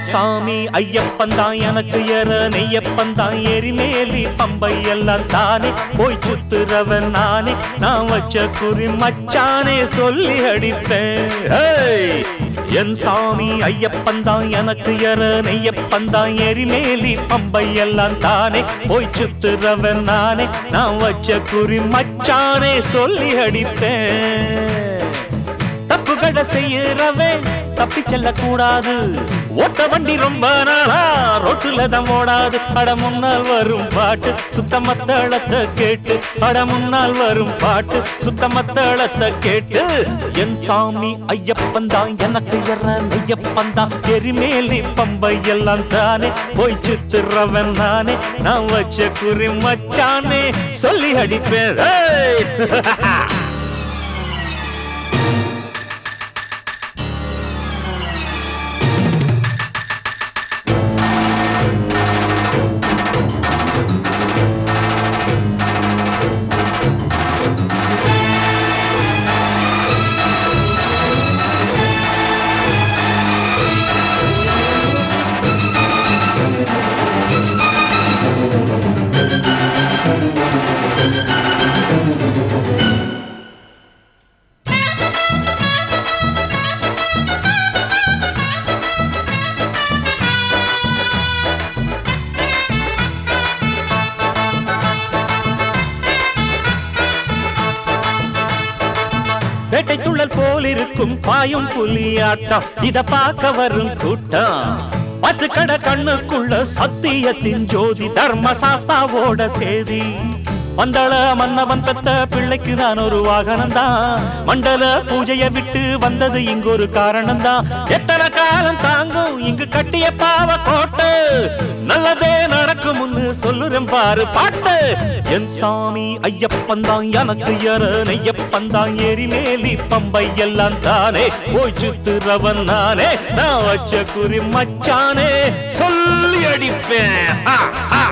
சாமி ஐயப்பன் தான் எனக்கு எற நெய்யப்பன் தான் எரிமேலி பம்பை எல்லாம் தானே போய் சுத்துறவன் நானே நான் வச்ச குறி மச்சானே சொல்லி அடிப்பேன் ஹேய்! என் சாமி ஐயப்பன் தான் எனக்கு எற நெய்யப்பன் தான் எரிமேலி பம்பை எல்லாம் தானே போய் சுத்துறவன் நானே நான் வச்ச குறி மச்சானே சொல்லி அடிப்பேன் தப்புகளை செய்யறவன் தப்பி செல்ல கூடாது ஓட்ட வண்டி ரொம்ப நாளா ரோட்டுல தான் ஓடாது பட முன்னால் வரும் பாட்டு சுத்தமத்தளத்தை கேட்டு பட முன்னால் வரும் பாட்டு சுத்தமத்தளத்தை கேட்டு என் சாமி ஐயப்பன் தான் எனக்கு எற ஐயப்பன் தான் எரிமேலி பம்பை எல்லாம் தானே போய் சுத்துறவன் நானே நான் வச்ச குறி மச்சானே சொல்லி அடிப்பேன் ஏய்! வேட்டை துள்ளல் போல் இருக்கும் பாயும் புலியாட்டம் இத பார்க்க வரும் கூட்டம் பத்து கட கண்ணுக்குள்ள சத்தியத்தின் ஜோதி தர்ம சாஸ்தாவோட சேதி மண்டல மன்னவன் பெத்த பிள்ளைக்கு நான் ஒரு வாகனம் தான் மண்டல பூஜைய விட்டு வந்தது இங்கு ஒரு காரணம் தான் எத்தனை காலம் தாங்கும் இங்கு கட்டிய பாவ கோட்டை நல்லதே நடக்கும்னு சொல்லுறேன் பாரு பாட்டு என் சாமி ஐயப்பன் தான் எனக்கு எற நெய்யப்பன் தான் எரிமேலி பம்பை எல்லாம் தானே போய் சுத்துறவன் நானே நான் வச்ச குறி மச்சானே சொல்லி அடிப்பேன் ஹா, ஹா.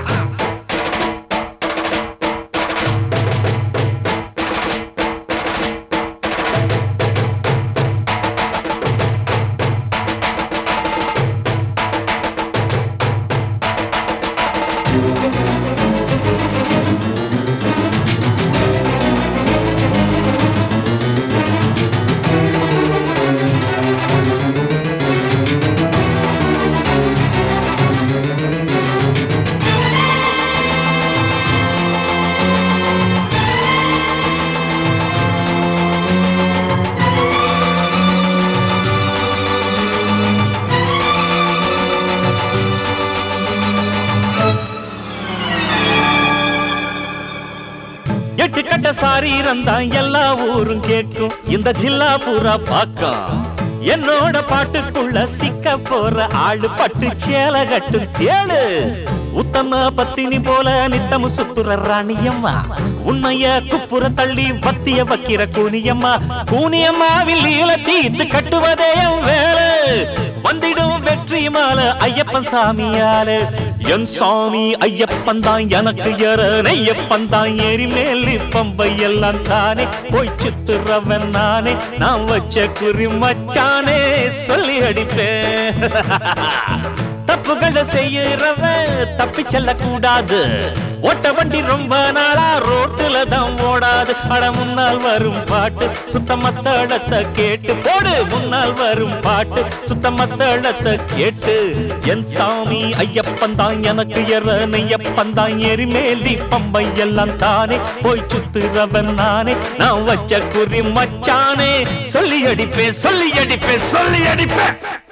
எட்டு கட்ட சாரீரம் தான் எல்லா ஊரும் கேட்கும் இந்த ஜில்லா பூரா பாக்கம் என்னோட பாட்டுக்குள்ள சிக்க போற ஆளு பட்டு சேல கட்டு தேளு உத்தம பத்தினி போல நித்தமு சுத்துற ராணியம்மா உண்மைய குப்புற தள்ளி பத்திய வைக்கிற கூனியம்மா கூனியம்மாவில் ஈழ தீர்த்து கட்டுவதே என் வேலை வந்திடும் வெற்றி மாலை ஐயப்பன் சாமியால என் சாமி ஐயப்பன் தான் எனக்கு எற ஐயப்பன் தான் ஏறி மேலி பம்பை எல்லாம் தானே போய் சுத்துறவன் நானே நான் வச்ச குறி மச்சானே சொல்லி அடிப்பேன் தப்புகளை செய்யறவன் தப்பி செல்ல கூடாது ஓட்ட வண்டி ரொம்ப நாளா ரோட்டுல தான் ஓடாது அட முன்னால் வரும் பாட்டு சுத்தமத்தளத்தை கேட்டு போடு முன்னால் வரும் பாட்டு சுத்தமத்தளத்தை கேட்டு என் சாமி ஐயப்பன் தான் எனக்கு எற நெய்யப்பன் தான் எரிமேலி பம்பை எல்லாம் தானே போய் சுத்துறவன் நானே நான் வச்ச குறி மச்சானே சொல்லி அடிப்பேன் சொல்லி அடிப்பேன் சொல்லி அடிப்பேன்